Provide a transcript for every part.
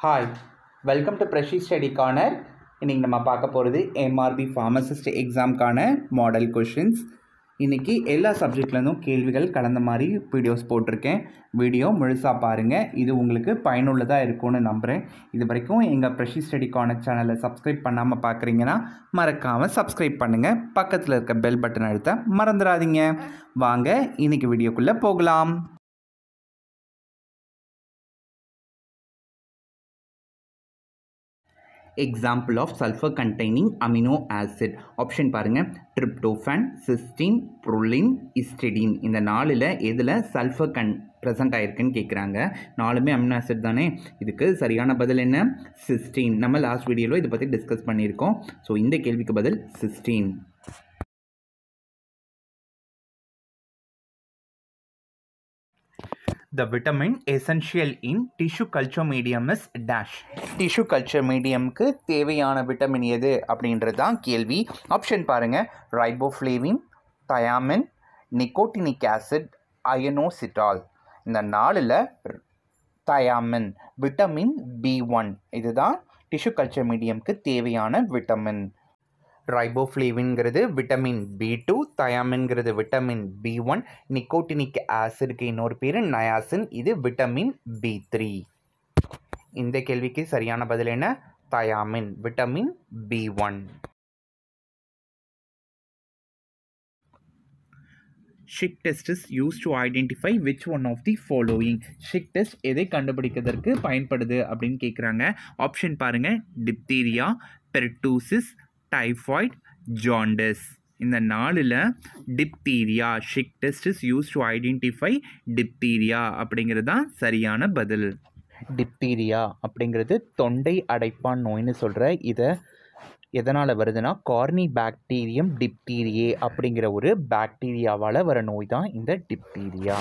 Hi welcome to freshy study corner இன்றைக்கி நம்ம பார்க்க போகிறது எம்ஆர்பி ஃபார்மசிஸ்ட் எக்ஸாம்க்கான மாடல் கொஷின்ஸ் இன்றைக்கி எல்லா சப்ஜெக்ட்லேருந்தும் கேள்விகள் கலந்த மாதிரி வீடியோஸ் போட்டிருக்கேன் வீடியோ முழுசாக பாருங்கள் இது உங்களுக்கு பயனுள்ளதாக இருக்கும்னு நம்புகிறேன் இது வரைக்கும் எங்கள் ப்ரெஷி ஸ்டடி கார்னர் சேனலை சப்ஸ்கிரைப் பண்ணாமல் பார்க்குறீங்கன்னா மறக்காமல் சப்ஸ்கிரைப் பண்ணுங்கள் பக்கத்தில் இருக்க பெல் பட்டன் அழுத்த மறந்துடாதீங்க வாங்க இன்றைக்கி வீடியோக்குள்ளே போகலாம் example of sulphur containing amino acid option பாருங்கள் ட்ரிப்டோஃபன் சிஸ்டின் புருலின் இஸ்டிடின் இந்த நாலில் எதில் சல்ஃபர் கன் ப்ரெசென்ட் ஆயிருக்குன்னு கேட்குறாங்க நாலுமே அமினோ ஆசிட் தானே இதுக்கு சரியான பதில் என்ன சிஸ்டீன் நம்ம லாஸ்ட் வீடியோவில் இதை பற்றி டிஸ்கஸ் பண்ணியிருக்கோம் ஸோ இந்த கேள்விக்கு பதில் cysteine The vitamin essential in tissue culture medium is dash. Tissue culture மீடியம்க்கு தேவையான விட்டமின் எது அப்படின்றது தான் கேள்வி ஆப்ஷன் பாருங்கள் riboflavin thiamine nicotinic acid inositol இந்த நாலில் தயாமின் விட்டமின் பி ஒன் இதுதான் டிஷ்யூ கல்ச்சர் மீடியம்க்கு தேவையான விட்டமின் ரைபோஃப்ளேவின்ங்கிறது விட்டமின் பி டூ தயாமின்ங்கிறது விட்டமின் பி ஒன் நிக்கோட்டினிக் ஆசிட்க்கு இன்னொரு பேர் நயாசின் இது விட்டமின் பி த்ரீ இந்த கேள்விக்கு சரியான பதில் என்ன thiamine vitamin B one Schick test is use to identify which one of the following Schick test எதை கண்டுபிடிக்கிறதற்கு பயன்படுது அப்படின்னு கேட்குறாங்க ஆப்ஷன் பாருங்கள் டிப்தீரியா பெர்டூசிஸ் டைஃபாய்ட் ஜாண்டஸ் இந்த நாலில் diphtheria Schick test is use to identify diphtheria அப்படிங்கிறது தான் சரியான பதில் டிப்தீரியா அப்படிங்கிறது தொண்டை அடைப்பான் நோய்னு சொல்கிற இதை எதனால் வருதுன்னா கார்னி பாக்டீரியம் டிப்தீரியே அப்படிங்கிற ஒரு பாக்டீரியாவால் வர நோய் தான் இந்த diphtheria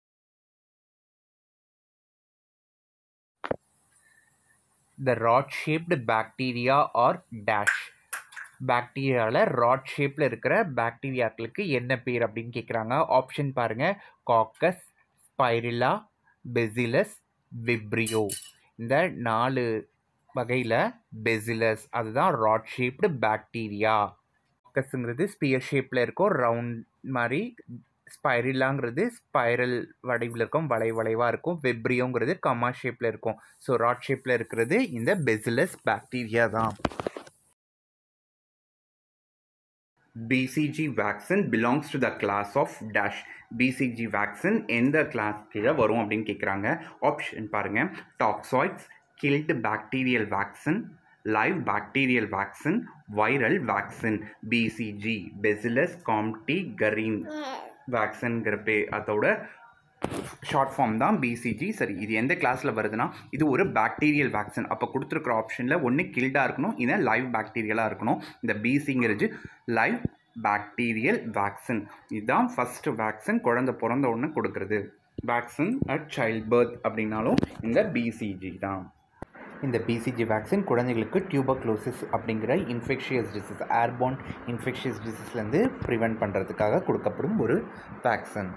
the rod shaped bacteria are dash பாக்டீரியாவில் ராட் ஷேப்பில் இருக்கிற பாக்டீரியாக்களுக்கு என்ன பேர் அப்படின்னு கேட்குறாங்க ஆப்ஷன் பாருங்கள் காக்கஸ் ஸ்பைரிலா பெசிலஸ் விப்ரியோ இந்த நாலு வகையில் பெசிலஸ் அதுதான் ராட் ஷேப்டு பாக்டீரியா காக்கஸுங்கிறது ஸ்பியர் ஷேப்பில் இருக்கும் ரவுண்ட் மாதிரி ஸ்பைரிலாங்கிறது ஸ்பைரல் வடிவில் இருக்கும் வளை வளைவாக இருக்கும் வெப்ரியோங்கிறது கமா ஷேப்பில் இருக்கும் ஸோ ராட் ஷேப்பில் இருக்கிறது இந்த பெசிலஸ் பாக்டீரியா தான் BCG vaccine belongs to the class of dash BCG vaccine எந்த கிளாஸ் கீழே வரும் அப்படின்னு கேட்குறாங்க ஆப்ஷன் பாருங்கள் toxoids killed bacterial vaccine live bacterial vaccine viral vaccine BCG bacillus Calmette Guerin வேக்சின்ங்கிற பே அதோட ஷார்ட் ஃபார்ம் தான் பிசிஜி சரி இது எந்த கிளாஸில் வருதுன்னா இது ஒரு பாக்டீரியல் வேக்சின் அப்போ கொடுத்துருக்குற ஆப்ஷனில் ஒன்று கில்டாக இருக்கணும் இல்லை லைவ் பாக்டீரியலாக இருக்கணும் இந்த பிசிங்கிறது லைவ் பாக்டீரியல் வேக்சின் இதுதான் ஃபஸ்ட்டு வேக்சின் குழந்தை பிறந்த உடனே கொடுக்குறது வேக்சின் அட் சைல்ட் பர்த் அப்படின்னாலும் இந்த பிசிஜி தான் இந்த பிசிஜி வேக்சின் குழந்தைகளுக்கு டியூபக்ளோசிஸ் அப்படிங்கிற இன்ஃபெக்ஷியஸ் டிசீஸ் ஏர்போன் இன்ஃபெக்ஷியஸ் டிசீஸ்லேருந்து ப்ரிவெண்ட் பண்ணுறதுக்காக கொடுக்கப்படும் ஒரு vaccine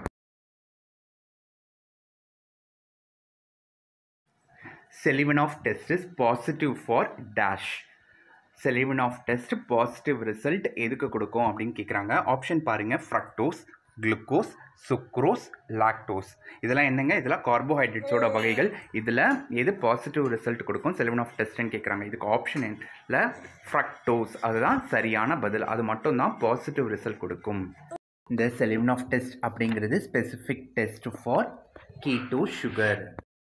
Seliwanoff test is positive for dash Seliwanoff test positive result எதுக்கு கொடுக்கும் அப்படின்னு கேட்குறாங்க ஆப்ஷன் பாருங்கள் ஃப்ரக்டோஸ் குளுக்கோஸ் சுக்ரோஸ் லாக்டோஸ் இதெல்லாம் என்னங்க இதெல்லாம் கார்போஹைட்ரேட்ஸோட வகைகள் இதில் எது பாசிட்டிவ் ரிசல்ட் கொடுக்கும் செலிவன் ஆஃப் டெஸ்ட்னு கேட்குறாங்க இதுக்கு ஆப்ஷன் இல்லை ஃப்ரக்டோஸ் அதுதான் சரியான பதில் அது மட்டும் தான் பாசிட்டிவ் ரிசல்ட் கொடுக்கும் இந்த செலிவன் ஆஃப் டெஸ்ட் அப்படிங்கிறது specific test for keto sugar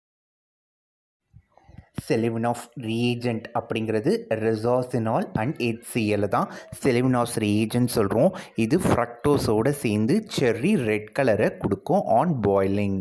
Seliwanoff reagent அப்படிங்கிறது ரெசாசினால் அண்ட் ஹெச்சிஎல் தான் செலிவினாஸ் ரீஏஜென்ட் சொல்கிறோம் இது ஃப்ரக்டோஸோடு சேர்ந்து செர்ரி ரெட் கலரை கொடுக்கும் on boiling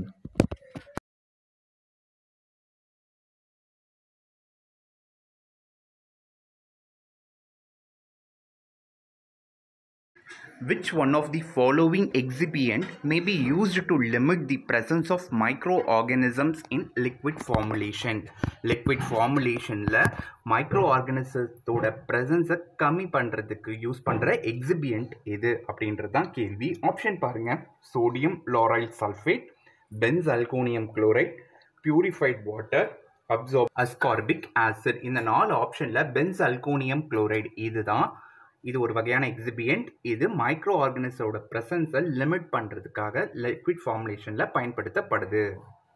Which one of the following excipient may be used to limit the presence of microorganisms in liquid formulation? liquid formulationல micro ஆர்கானிசத்தோட ப்ரெசன்ஸை கம்மி பண்ணுறதுக்கு யூஸ் பண்ணுற எக்ஸிபியன்ட் எது அப்படின்றது தான் கேள்வி ஆப்ஷன் பாருங்கள் sodium lauryl sulphate benzalkonium chloride purified water observe ascorbic acid இந்த நாலு ஆப்ஷனில் பென்ஸ் அல்கோனியம் குளோரைடு இதுதான் இது ஒரு வகையான எக்ஸிபியன்ட் இது மைக்ரோ ஆர்கனிஸோட ப்ரெசன்ஸை லிமிட் பண்ணுறதுக்காக லிக்விட் ஃபார்முலேஷனில் பயன்படுத்தப்படுது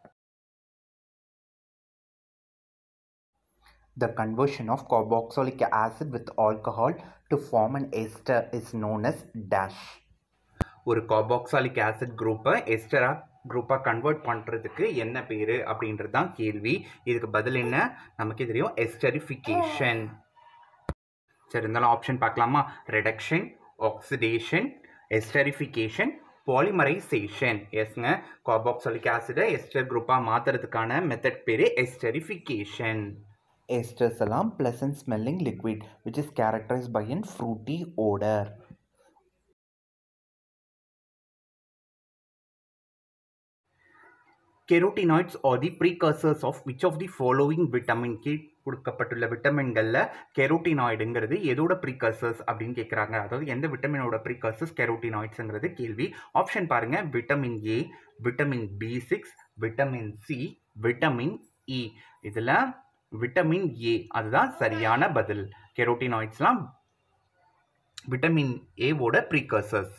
The conversion of carboxylic acid with alcohol to form an ester is known as dash. ஒரு கார்பாக்சாலிக் ஆசிட் குரூப்பை எஸ்டரா குரூப்பாக கன்வெர்ட் பண்ணுறதுக்கு என்ன பேர் அப்படின்றது தான் கேள்வி இதுக்கு பதில் என்ன நமக்கு தெரியும் எஸ்டரிஃபிகேஷன் சரி இருந்தாலும் ஆப்ஷன் பார்க்கலாமா ரெடக்ஷன் ஆக்சிடேஷன் எஸ்டரிஃபிகேஷன் பாலிமரைசேஷன் எஸ்ங்க கார்பாக்சாலிக் ஆசிடை எஸ்டர் குரூப்பாக மாற்றுறதுக்கான மெத்தட் பேர் எஸ்டரிஃபிகேஷன் Esters எல்லாம் pleasant smelling liquid which is characterized by an fruity odor. Carotenoids are the precursors of which of the following vitamin கீழ் கொடுக்கப்பட்டுள்ள விட்டமின்களில் கெரோட்டினாய்டுங்கிறது எதோட ப்ரீகர்சர்ஸ் அப்படின்னு கேட்குறாங்க அதாவது எந்த விட்டமினோட ப்ரீகர்சர்ஸ் கெரோட்டினாய்ட்ஸுங்கிறது கேள்வி ஆப்ஷன் பாருங்க vitamin A vitamin B six vitamin C vitamin E இதில் விட்டமின் ஏ அதுதான் சரியான பதில் கெரோட்டினாய்ட்ஸ்லாம் விட்டமின் ஏவோட precursors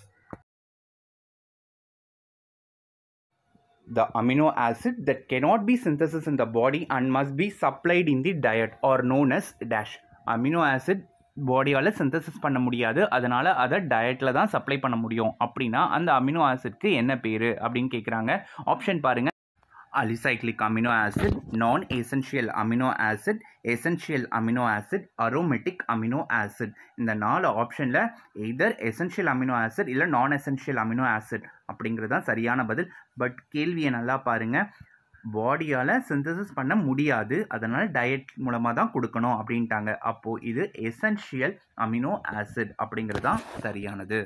the amino acid that cannot be synthesized in the body and must be supplied in the diet are known as dash amino acid பாடியால் synthesis பண்ண முடியாது அதனால் அதை டயட்டில் தான் சப்ளை பண்ண முடியும் அப்படின்னா அந்த அமினோ ஆசிட்க்கு என்ன பேர் அப்படின்னு கேட்குறாங்க ஆப்ஷன் பாருங்கள் alicyclic amino acid non essential amino acid essential amino acid aromatic amino acid இந்த நாலு ஆப்ஷனில் எதர் எசென்ஷியல் அமினோ ஆசிட் இல்லை நான் எசென்ஷியல் அமினோ ஆசிட் அப்படிங்கிறது தான் சரியான பதில் பட் கேள்வியை நல்லா பாருங்கள் பாடியால் சிந்தசிஸ் பண்ண முடியாது அதனால் டயட் மூலமாக தான் கொடுக்கணும் அப்படின்ட்டாங்க அப்போது இது எசென்ஷியல் அமினோ ஆசிட் அப்படிங்கிறது தான் சரியானது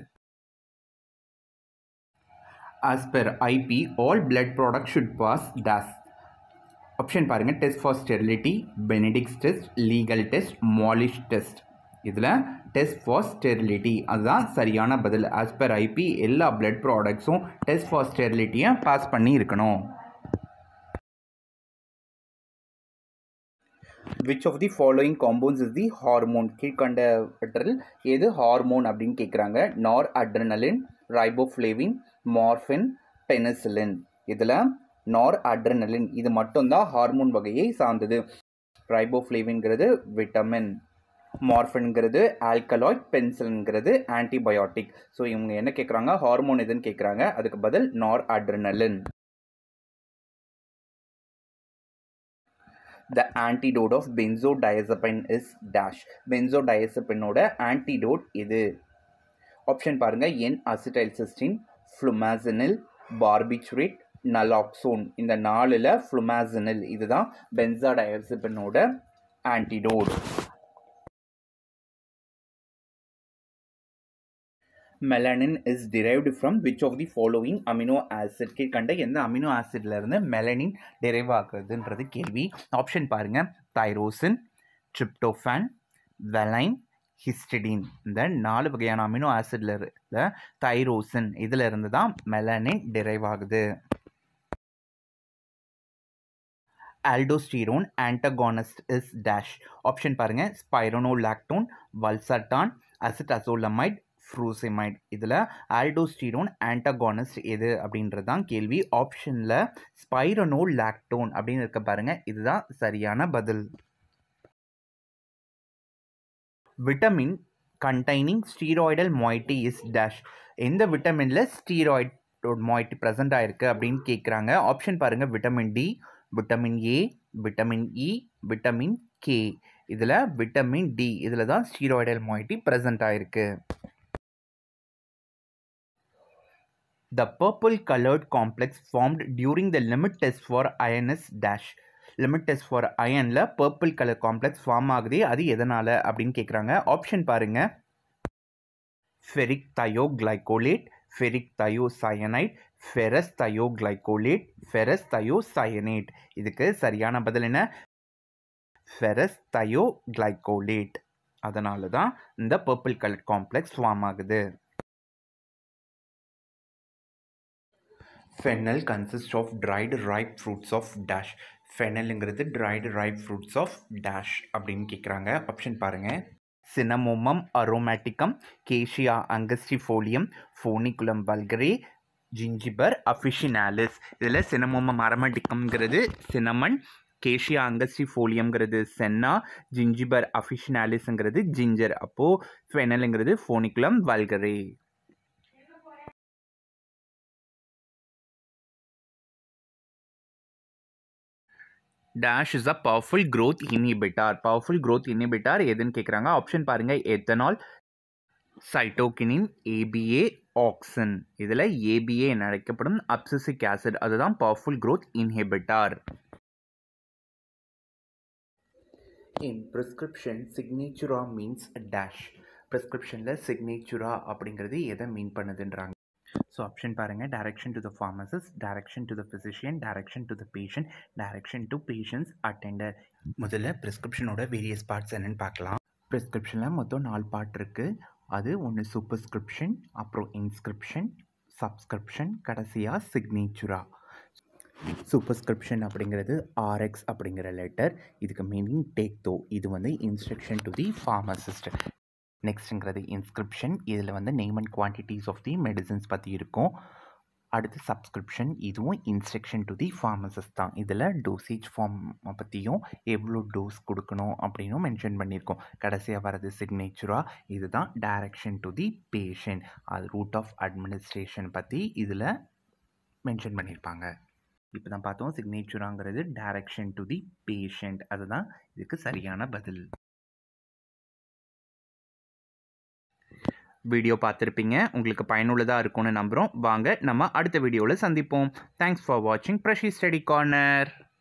as per IP, all blood products should pass DAS. Option பாருங்கள் test for sterility Benedict's test legal test Molisch test இதில் டெஸ்ட் ஃபார் ஸ்டெரிலிட்டி அதுதான் சரியான பதில் ஆஸ் பர் ஐபி எல்லா பிளட் ப்ராடக்ட்ஸும் டெஸ்ட் ஃபார் ஸ்டெரிலிட்டியை பாஸ் பண்ணி இருக்கணும் which of the following compounds is the hormone கீழ்கண்டவற்றில் எது ஹார்மோன் அப்படின்னு கேட்குறாங்க நார் அட்ரினலின் ரைபோஃப்ளேவின் மார்ஃபின் பெனிசிலின் இதில் நார் அட்ரினலின் இது மட்டும்தான் ஹார்மோன் வகையை சார்ந்தது ரைபோஃப்ளேவின்கிறது விட்டமின் மார்ஃபின்ங்கிறது ஆல்கலாய்ட் பென்சில்ங்கிறது ஆன்டிபயோட்டிக் ஸோ இவங்க என்ன கேட்குறாங்க ஹார்மோன் எதுன்னு கேட்குறாங்க அதுக்கு பதில் nor adrenaline the antidote of benzodiazepine is dash பென்சோடயசபினோட ஆன்டிடோட் இது ஆப்ஷன் பாருங்க என் அசிடைல் சிஸ்டின் ஃப்ளுமாசினில் பார்பிச்சுரேட் நலாக்சோன் இந்த நாலில் ஃப்ளுமாசினில் இதுதான் பென்சாடயசபினோட antidote melanin is derived from which of the following amino acid கீழ்கண்ட எந்த அமினோ ஆசிட்லேருந்து மெலனின் டெரைவ் ஆகுதுன்றது கேள்வி ஆப்ஷன் பாருங்கள் தைரோசின் ட்ரிப்டோஃபான் வெலைன் ஹிஸ்டிடின் இந்த நாலு வகையான அமினோ ஆசிட்ல இருக்க தைரோசின் இதில் இருந்து தான் மெலனின் டெரைவ் ஆகுது aldosterone antagonist is dash option பாருங்கள் ஸ்பைரோனோலாக்டோன் வல்சட்டான் அசிட்டசோலமைட் ஃப்ரூசிமைட் இதில் ஆல்டோஸ்டீரோன் ஆன்டகானிஸ்ட் எது அப்படின்றது தான் கேள்வி ஆப்ஷனில் ஸ்பைரனோ லாக்டோன் அப்படின்னு இருக்க பாருங்கள் இதுதான் சரியான பதில் vitamin containing steroidal moiety is dash எந்த விட்டமினில் ஸ்டீராய்ட் மொய்டி ப்ரெசென்ட் ஆயிருக்கு அப்படின்னு கேட்குறாங்க ஆப்ஷன் பாருங்கள் vitamin D vitamin A vitamin E vitamin K இதில் விட்டமின் டி இதில் தான் ஸ்டீராய்டல் மொய்டி ப்ரெசென்ட் ஆயிருக்கு The purple colored complex formed during the limit test for iron is dash. Limit test for அயனில் purple colour complex form ஆகுது அது எதனால் அப்படின்னு கேட்குறாங்க ஆப்ஷன் பாருங்கள் ferric thio glycolate ferric thio cyanide ferrous thio glycolate ferrous thio cyanate இதுக்கு சரியான பதில் என்ன ஃபெரஸ் தயோ கிளைகோலேட் அதனால தான் இந்த பர்பிள் கலர் காம்ப்ளெக்ஸ் ஃபார்ம் ஆகுது Fennel consists of dried ripe fruits of dash. ஃபெனலுங்கிறது dried ripe fruits of dash அப்படின்னு கேட்குறாங்க ஆப்ஷன் பாருங்கள் சினமோமம் அரோமேட்டிக்கம் கேஷியா அங்கஸ்டிஃபோலியம் ஃபோனிகுலம் வல்கரே ஜிஞ்சிபர் அஃபிஷினாலிஸ் இதில் சினமோமம் அரோமேட்டிக்கம்ங்கிறது சினமன் கேஷியா அங்கஸ்டிஃபோலியம்ங்கிறது சென்னா ஜிஞ்சிபர் அஃபிஷினாலிஸ்ங்கிறது ஜிஞ்சர் அப்போது ஃபெனலுங்கிறது foeniculum vulgare dash is a powerful growth inhibitor powerful growth inhibitor எதுன்னு கேட்குறாங்க ஆப்ஷன் பாருங்கள் எத்தனால் சைட்டோகினின் ஏபிஏ ஆக்சன் இதில் ஏபிஏ என அழைக்கப்படும் அப்சிசிக் ஆசிட் அதுதான் powerful growth inhibitor in prescription signatura means dash ப்ரிஸ்கிரிப்ஷனில் சிக்னேச்சுரா அப்படிங்கிறது எதை மீன் பண்ணுதுன்றாங்க ஸோ ஆப்ஷன் பாருங்கள் direction to the pharmacist direction to the physician direction to the patient direction to patients attendant முதல்ல ப்ரிஸ்கிரிப்ஷனோட வேரியஸ் பார்ட்ஸ் என்னென்னு பார்க்கலாம் ப்ரிஸ்கிரிப்ஷனில் மொத்தம் நாலு பார்ட் இருக்குது அது ஒன்று சூப்பர்ஸ்கிரிப்ஷன் அப்புறம் இன்ஸ்கிரிப்ஷன் சப்ஸ்கிரிப்ஷன் கடைசியாக சிக்னேச்சுரா சூப்பர்ஸ்கிரிப்ஷன் அப்படிங்கிறது ஆர்எக்ஸ் அப்படிங்கிற லெட்டர் இதுக்கு மீனிங் டேக் தோ இது வந்து இன்ஸ்ட்ரக்ஷன் டு தி ஃபார்மசிஸ்ட் நெக்ஸ்ட்டுங்கிறது இன்ஸ்கிரிப்ஷன் இதில் வந்து name and quantities of the medicines பற்றி இருக்கும் அடுத்து சப்ஸ்கிரிப்ஷன் இதுவும் இன்ஸ்ட்ரக்ஷன் டு தி ஃபார்மசிஸ்ட் தான் இதில் டோசேஜ் ஃபார்ம் பற்றியும் எவ்வளோ டோஸ் கொடுக்கணும் அப்படின்னும் மென்ஷன் பண்ணியிருக்கோம் கடைசியாக வரது சிக்னேச்சராக இதுதான் டைரக்ஷன் டு தி பேஷண்ட் அது ரூட் ஆஃப் அட்மினிஸ்ட்ரேஷன் பற்றி இதில் மென்ஷன் பண்ணியிருப்பாங்க இப்போ தான் பார்த்தோம் சிக்னேச்சராங்கிறது டைரக்ஷன் டு தி பேஷண்ட் அதுதான் இதுக்கு சரியான பதில் வீடியோ பார்த்துருப்பீங்க உங்களுக்கு பயனுள்ளதாக இருக்கும்னு நம்புகிறோம் வாங்க நம்ம அடுத்த வீடியோவில் சந்திப்போம் தேங்க்ஸ் ஃபார் வாட்சிங் ப்ரஷி ஸ்டடி கார்னர்